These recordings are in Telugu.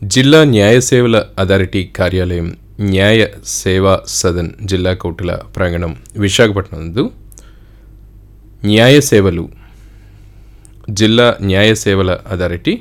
జిల్లా న్యాయ సేవల అథారిటీ కార్యాలయం న్యాయ సేవా సదన్ జిల్లా కోర్టుల ప్రాంగణం విశాఖపట్నం నందు న్యాయ సేవలు జిల్లా న్యాయ సేవల అథారిటీ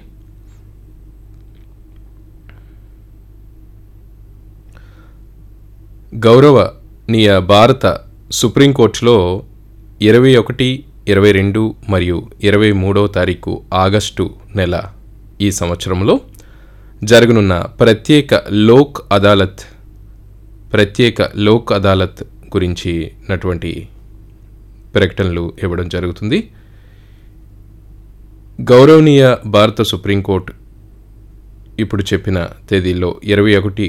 గౌరవనీయ భారత సుప్రీంకోర్టులో ఇరవై ఒకటి ఇరవై రెండు మరియు ఇరవై మూడవ తారీఖు ఆగస్టు నెల ఈ సంవత్సరంలో జరగనున్న ప్రత్యేక లోక్ అదాలత్ ప్రత్యేక లోక్ అదాలత్ గురించి నటువంటి ప్రకటనలు ఇవ్వడం జరుగుతుంది గౌరవనీయ భారత సుప్రీంకోర్టు ఇప్పుడు చెప్పిన తేదీల్లో ఇరవై ఒకటి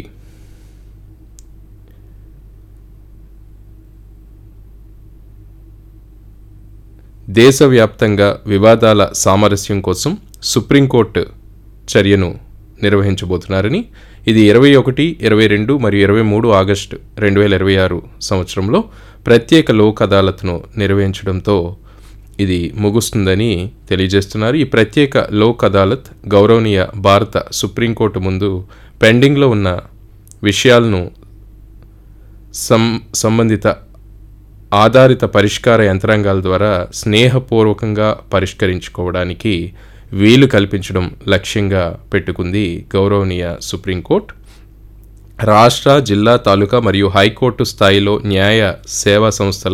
దేశవ్యాప్తంగా వివాదాల సామరస్యం కోసం సుప్రీంకోర్టు చర్యను నిర్వహించబోతున్నారని ఇది ఇరవై ఒకటి ఇరవై రెండు మరియు ఇరవై మూడు ఆగస్టు రెండు వేల ఇరవై ఆరు సంవత్సరంలో ప్రత్యేక లోక్ అదాలత్ను నిర్వహించడంతో ఇది ముగుస్తుందని తెలియజేస్తున్నారు ఈ ప్రత్యేక లోక్ అదాలత్ గౌరవనీయ భారత సుప్రీంకోర్టు ముందు పెండింగ్లో ఉన్న విషయాలను సం సంబంధిత ఆధారిత పరిష్కార యంత్రాంగాల ద్వారా స్నేహపూర్వకంగా పరిష్కరించుకోవడానికి వీలు కల్పించడం లక్ష్యంగా పెట్టుకుంది గౌరవనీయ సుప్రీంకోర్టు రాష్ట్ర జిల్లా తాలూకా మరియు హైకోర్టు స్థాయిలో న్యాయ సేవా సంస్థల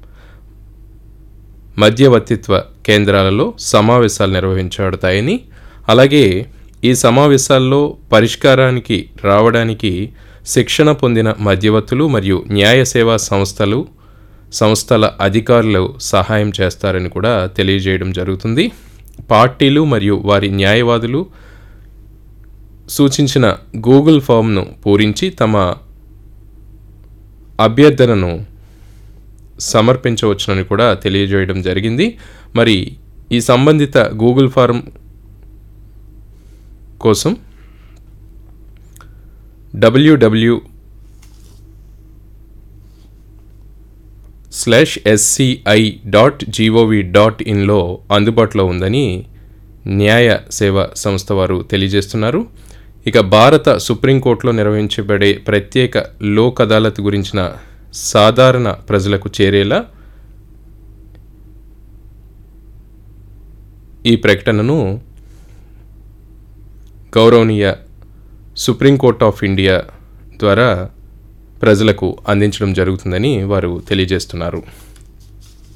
మధ్యవర్తిత్వ కేంద్రాలలో సమావేశాలు నిర్వహించబడతాయని అలాగే ఈ సమావేశాల్లో పరిష్కారానికి రావడానికి శిక్షణ పొందిన మధ్యవర్తులు మరియు న్యాయ సేవా సంస్థలు సంస్థల అధికారులు సహాయం చేస్తారని కూడా తెలియజేయడం జరుగుతుంది పార్టీలు మరియు వారి న్యాయవాదులు సూచించిన గూగుల్ ఫామ్ను పూరించి తమ అభ్యర్థనను సమర్పించవచ్చునని కూడా తెలియజేయడం జరిగింది మరి ఈ సంబంధిత గూగుల్ ఫారం కోసం WWW slash SCI dot GOV dot ఇన్లో అందుబాటులో ఉందని న్యాయ సేవ సంస్థ వారు తెలియజేస్తున్నారు ఇక భారత సుప్రీంకోర్టులో నిర్వహించబడే ప్రత్యేక లోక్ అదాలత్ గురించిన సాధారణ ప్రజలకు చేరేలా ఈ ప్రకటనను గౌరవనీయ సుప్రీంకోర్ట్ ఆఫ్ ఇండియా ద్వారా ప్రజలకు అందించడం జరుగుతుందని వారు తెలియజేస్తున్నారు